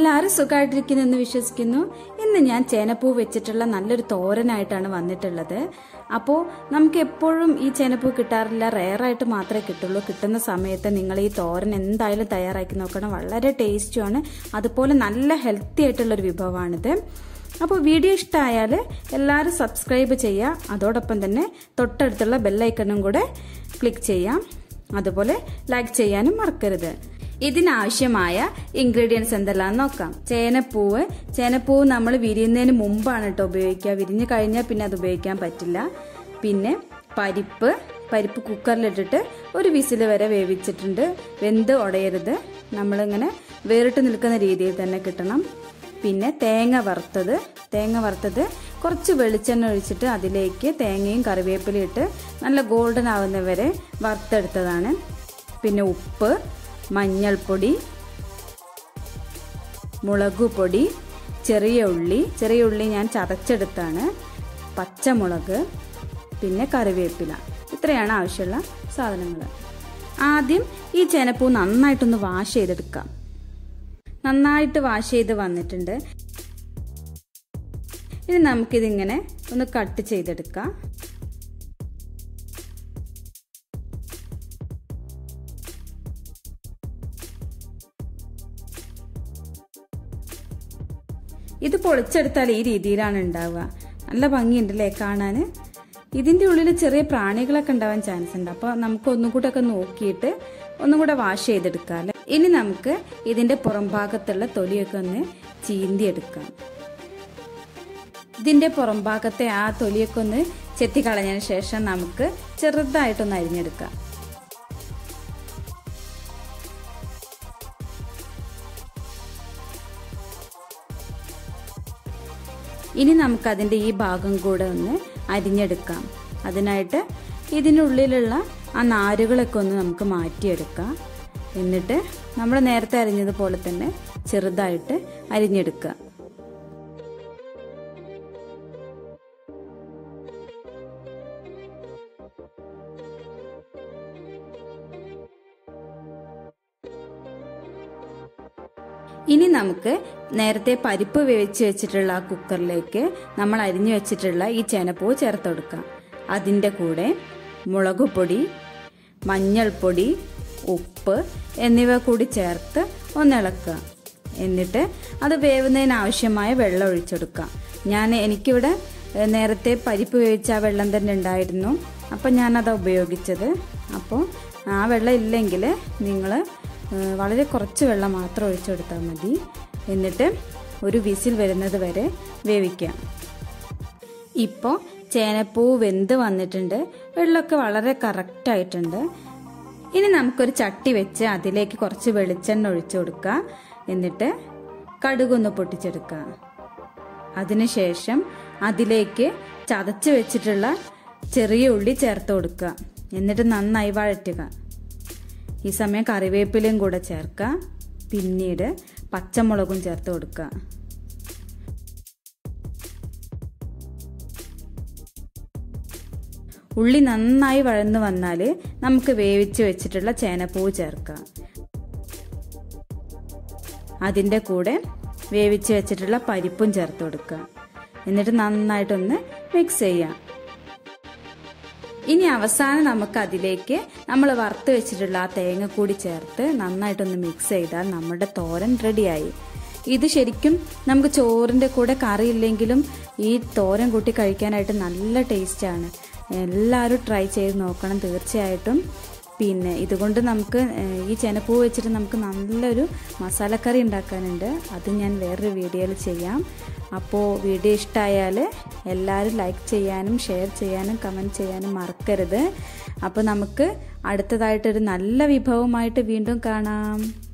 എല്ലാവരും സുഖമായിട്ടിരിക്കുന്നു എന്ന് വിശ്വസിക്കുന്നു ഇന്ന് ഞാൻ ചേനപ്പൂ വെച്ചിട്ടുള്ള നല്ലൊരു തോരനായിട്ടാണ് വന്നിട്ടുള്ളത് അപ്പോൾ നമുക്ക് എപ്പോഴും ഈ ചേനപ്പൂ കിട്ടാറില്ല റെയറായിട്ട് മാത്രമേ കിട്ടുള്ളൂ കിട്ടുന്ന സമയത്ത് നിങ്ങൾ ഈ തോരൻ എന്തായാലും തയ്യാറാക്കി നോക്കണം വളരെ ടേസ്റ്റുമാണ് അതുപോലെ നല്ല ഹെൽത്തി ആയിട്ടുള്ള ഒരു വിഭവമാണിത് അപ്പോൾ വീഡിയോ ഇഷ്ടമായാൽ എല്ലാവരും സബ്സ്ക്രൈബ് ചെയ്യുക അതോടൊപ്പം തന്നെ തൊട്ടടുത്തുള്ള ബെല്ലൈക്കണും കൂടെ ക്ലിക്ക് ചെയ്യാം അതുപോലെ ലൈക്ക് ചെയ്യാനും മറക്കരുത് ഇതിനാവശ്യമായ ഇൻഗ്രീഡിയൻസ് എന്തെല്ലാം നോക്കാം ചേനപ്പൂവ് ചേനപ്പൂവ് നമ്മൾ വിരിയുന്നതിന് മുമ്പാണ് കേട്ടോ ഉപയോഗിക്കുക വിരിഞ്ഞു കഴിഞ്ഞാൽ പിന്നെ അത് ഉപയോഗിക്കാൻ പറ്റില്ല പിന്നെ പരിപ്പ് പരിപ്പ് കുക്കറിലിട്ടിട്ട് ഒരു വിസിൽ വരെ വേവിച്ചിട്ടുണ്ട് വെന്ത് ഉടയരുത് നമ്മളിങ്ങനെ വേറിട്ട് നിൽക്കുന്ന രീതിയിൽ തന്നെ കിട്ടണം പിന്നെ തേങ്ങ വറുത്തത് തേങ്ങ വറുത്തത് കുറച്ച് വെളിച്ചെണ്ണ ഒഴിച്ചിട്ട് അതിലേക്ക് തേങ്ങയും കറിവേപ്പിലയും ഇട്ട് നല്ല ഗോൾഡൻ ആവുന്നവരെ വറുത്തെടുത്തതാണ് പിന്നെ ഉപ്പ് മഞ്ഞൾപ്പൊടി മുളകുപൊടി ചെറിയ ഉള്ളി ചെറിയ ഉള്ളി ഞാൻ ചതച്ചെടുത്താണ് പച്ചമുളക് പിന്നെ കറിവേപ്പില ഇത്രയാണ് ആവശ്യമുള്ള സാധനങ്ങൾ ആദ്യം ഈ ചേനപ്പൂ നന്നായിട്ടൊന്ന് വാഷ് ചെയ്തെടുക്കാം നന്നായിട്ട് വാഷ് ചെയ്ത് വന്നിട്ടുണ്ട് ഇനി നമുക്കിതിങ്ങനെ ഒന്ന് കട്ട് ചെയ്തെടുക്കാം ഇത് പൊളിച്ചെടുത്താൽ ഈ രീതിയിലാണ് ഉണ്ടാവുക നല്ല ഭംഗിയുണ്ടല്ലേ കാണാൻ ഇതിൻ്റെ ഉള്ളിൽ ചെറിയ പ്രാണികളൊക്കെ ഉണ്ടാവാൻ ചാൻസ് ഉണ്ട് അപ്പോൾ നമുക്ക് ഒന്നും കൂടെ ഒക്കെ നോക്കിയിട്ട് ഒന്നും കൂടെ വാഷ് ചെയ്തെടുക്കാം അല്ലേ ഇനി നമുക്ക് ഇതിൻ്റെ പുറം ഭാഗത്തുള്ള തൊലിയൊക്കെ ഒന്ന് ചീന്തിയെടുക്കാം ഇതിൻ്റെ പുറം ഭാഗത്തെ ആ തൊലിയൊക്കെ ഒന്ന് ചെത്തിക്കളഞ്ഞതിന് ശേഷം നമുക്ക് ചെറുതായിട്ടൊന്ന് അരിഞ്ഞെടുക്കാം ഇനി നമുക്ക് അതിൻ്റെ ഈ ഭാഗം കൂടെ ഒന്ന് അരിഞ്ഞെടുക്കാം അതിനായിട്ട് ഇതിനുള്ളിലുള്ള ആ നാരുകളൊക്കെ ഒന്ന് നമുക്ക് മാറ്റിയെടുക്കാം എന്നിട്ട് നമ്മൾ നേരത്തെ അരിഞ്ഞതുപോലെ തന്നെ ചെറുതായിട്ട് അരിഞ്ഞെടുക്കുക ഇനി നമുക്ക് നേരത്തെ പരിപ്പ് വേവിച്ച് വെച്ചിട്ടുള്ള ആ കുക്കറിലേക്ക് നമ്മൾ അരിഞ്ഞു വെച്ചിട്ടുള്ള ഈ ചേനപ്പൂ ചേർത്ത് കൊടുക്കാം അതിൻ്റെ കൂടെ മുളകുപൊടി മഞ്ഞൾപ്പൊടി ഉപ്പ് എന്നിവ കൂടി ചേർത്ത് ഒന്നിളക്കുക എന്നിട്ട് അത് വേവുന്നതിന് ആവശ്യമായ വെള്ളം ഒഴിച്ചെടുക്കാം ഞാൻ എനിക്കിവിടെ നേരത്തെ പരിപ്പ് വേവിച്ച ആ വെള്ളം തന്നെ ഉണ്ടായിരുന്നു അപ്പം ഞാനത് ഉപയോഗിച്ചത് അപ്പോൾ ആ വെള്ളം ഇല്ലെങ്കിൽ നിങ്ങൾ വളരെ കുറച്ച് വെള്ളം മാത്രം ഒഴിച്ചെടുത്താൽ മതി എന്നിട്ട് ഒരു വിസിൽ വരുന്നത് വരെ വേവിക്കാം ഇപ്പോൾ ചേനപ്പൂ വെന്ത് വന്നിട്ടുണ്ട് വെള്ളമൊക്കെ വളരെ കറക്റ്റായിട്ടുണ്ട് ഇനി നമുക്കൊരു ചട്ടി വെച്ച് അതിലേക്ക് കുറച്ച് വെളിച്ചെണ്ണ ഒഴിച്ചു കൊടുക്കുക എന്നിട്ട് കടുകൊന്ന് പൊട്ടിച്ചെടുക്കുക അതിനുശേഷം അതിലേക്ക് ചതച്ച് വെച്ചിട്ടുള്ള ചെറിയ ഉള്ളി ചേർത്ത് കൊടുക്കുക എന്നിട്ട് നന്നായി വഴറ്റുക ഈ സമയം കറിവേപ്പിലയും കൂടെ ചേർക്കുക പിന്നീട് പച്ചമുളകും ചേർത്ത് കൊടുക്കുക ഉള്ളി നന്നായി വഴന്നു വന്നാൽ നമുക്ക് വേവിച്ച് വെച്ചിട്ടുള്ള ചേനപ്പൂവ് ചേർക്കാം അതിൻ്റെ കൂടെ വേവിച്ച് വെച്ചിട്ടുള്ള പരിപ്പും ചേർത്ത് കൊടുക്കുക എന്നിട്ട് നന്നായിട്ടൊന്ന് മിക്സ് ചെയ്യാം ഇനി അവസാനം നമുക്ക് അതിലേക്ക് നമ്മൾ വറുത്ത് വെച്ചിട്ടുള്ള ആ തേങ്ങ കൂടി ചേർത്ത് നന്നായിട്ടൊന്ന് മിക്സ് ചെയ്താൽ നമ്മുടെ തോരൻ റെഡിയായി ഇത് ശരിക്കും നമുക്ക് ചോറിൻ്റെ കൂടെ കറി ഇല്ലെങ്കിലും ഈ തോരൻ കൂട്ടി കഴിക്കാനായിട്ട് നല്ല ടേസ്റ്റാണ് എല്ലാവരും ട്രൈ ചെയ്ത് നോക്കണം തീർച്ചയായിട്ടും പിന്നെ ഇതുകൊണ്ട് നമുക്ക് ഈ ചെനപ്പൂ വെച്ചിട്ട് നമുക്ക് നല്ലൊരു മസാലക്കറി ഉണ്ടാക്കാനുണ്ട് അത് ഞാൻ വേറൊരു വീഡിയോയിൽ ചെയ്യാം അപ്പോൾ വീഡിയോ ഇഷ്ടമായാൽ എല്ലാവരും ലൈക്ക് ചെയ്യാനും ഷെയർ ചെയ്യാനും കമൻറ്റ് ചെയ്യാനും മറക്കരുത് അപ്പോൾ നമുക്ക് അടുത്തതായിട്ടൊരു നല്ല വിഭവമായിട്ട് വീണ്ടും കാണാം